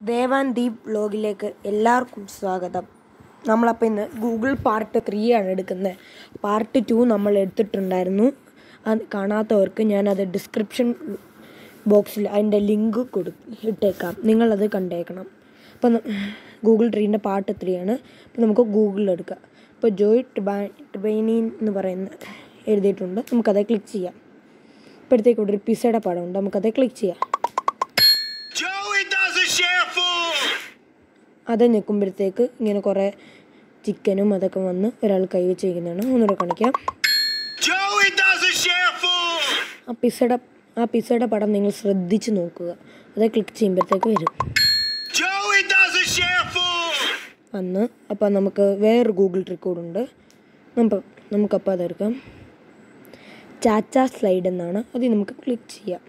ദേവാൻ ദീപ് വ്ലോഗിലേക്ക് എല്ലാവർക്കും സ്വാഗതം നമ്മളപ്പോൾ ഇന്ന് ഗൂഗിൾ പാർട്ട് ത്രീ ആണ് എടുക്കുന്നത് പാർട്ട് ടു നമ്മൾ എടുത്തിട്ടുണ്ടായിരുന്നു അത് കാണാത്തവർക്ക് ഞാനത് ഡിസ്ക്രിപ്ഷൻ ബോക്സിൽ അതിൻ്റെ ലിങ്ക് കൊടു ഇട്ടേക്കാം നിങ്ങളത് കണ്ടേക്കണം അപ്പം ഗൂഗിൾ ട്രീൻ്റെ പാർട്ട് ത്രീ ആണ് അപ്പം നമുക്ക് ഗൂഗിളിൽ എടുക്കാം ഇപ്പോൾ ജോയ് ടിബാ ടിബൈനീൻ എന്ന് പറയുന്ന എഴുതിയിട്ടുണ്ട് നമുക്കത് ക്ലിക്ക് ചെയ്യാം ഇപ്പോഴത്തേക്ക് ഇവിടെ ഒരു പിസയുടെ പടമുണ്ട് നമുക്കത് ക്ലിക്ക് ചെയ്യാം Joey doesn't share food. അത് നിൽക്കുമ്പോഴത്തേക്ക് ഇങ്ങനെ കുറേ ചിക്കനും അതൊക്കെ വന്ന് ഒരാൾ കൈ വെച്ച് കഴിക്കുന്നതാണ് ഒന്നുകൂടെ കാണിക്കാം Joey doesn't share food. ആ പിസയുടെ ആ പിസയുടെ പടം നിങ്ങൾ ശ്രദ്ധിച്ച് നോക്കുക അത് ക്ലിക്ക് ചെയ്യുമ്പോഴത്തേക്ക് വരും Joey doesn't share food. അന്ന് അപ്പോൾ നമുക്ക് വേറൊരു ഗൂഗിൾ ട്രിക്ക് കൂടെ ഉണ്ട് നമുക്ക് നമുക്കപ്പോൾ അതെടുക്കാം ചാച്ച സ്ലൈഡ് എന്നാണ് അതിൽ നമുക്ക് ക്ലിക്ക് ചെയ്യാം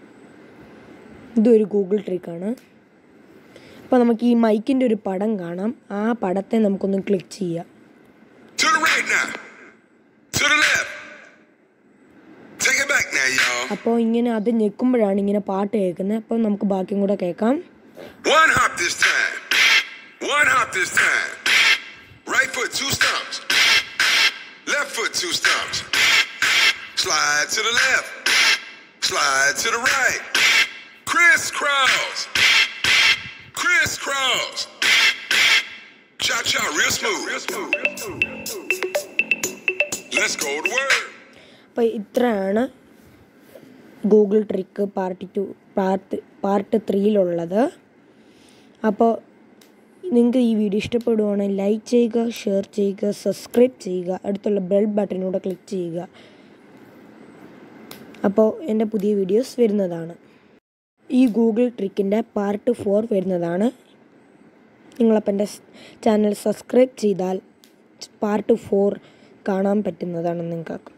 ഇതൊരു ഗൂഗിൾ ട്രിക്കാണ് അപ്പോൾ നമുക്ക് ഈ മൈക്കിൻ്റെ ഒരു പടം കാണാം ആ പടത്തെ നമുക്കൊന്ന് ക്ലിക്ക് ചെയ്യാം To the right now. To the left. Take it back now, y'all. അപ്പോൾ ഇങ്ങനെ അത് ഞെക്കുമ്പോഴാണ് ഇങ്ങനെ പാട്ട് കേൾക്കുന്നത് അപ്പോൾ നമുക്ക് ബാക്കിയും കൂടെ കേൾക്കാം One hop this time. One hop this time. Right foot, two stumps. Left foot, two stumps. Slide to the left. Slide to the right. Crisscross. Crisscross. Cha cha, real smooth. Real smooth. Let's go to work. അപ്പോൾ ഇത്രയാണ് Google trick part two part part ത്രീയിലുള്ളത് അപ്പോൾ നിങ്ങൾക്ക് ഈ video ഇഷ്ടപ്പെടുവാണെങ്കിൽ like ചെയ്യുക share ചെയ്യുക subscribe ചെയ്യുക അടുത്തുള്ള ബെൽ ബട്ടനൂടെ ക്ലിക്ക് ചെയ്യുക അപ്പോൾ എൻ്റെ പുതിയ വീഡിയോസ് വരുന്നതാണ് ഈ ഗൂഗിൾ ട്രിക്കിൻ്റെ പാർട്ട് ഫോർ വരുന്നതാണ് നിങ്ങളപ്പോൾ എൻ്റെ ചാനൽ സബ്സ്ക്രൈബ് ചെയ്താൽ പാർട്ട് ഫോർ കാണാൻ പറ്റുന്നതാണ് നിങ്ങൾക്ക്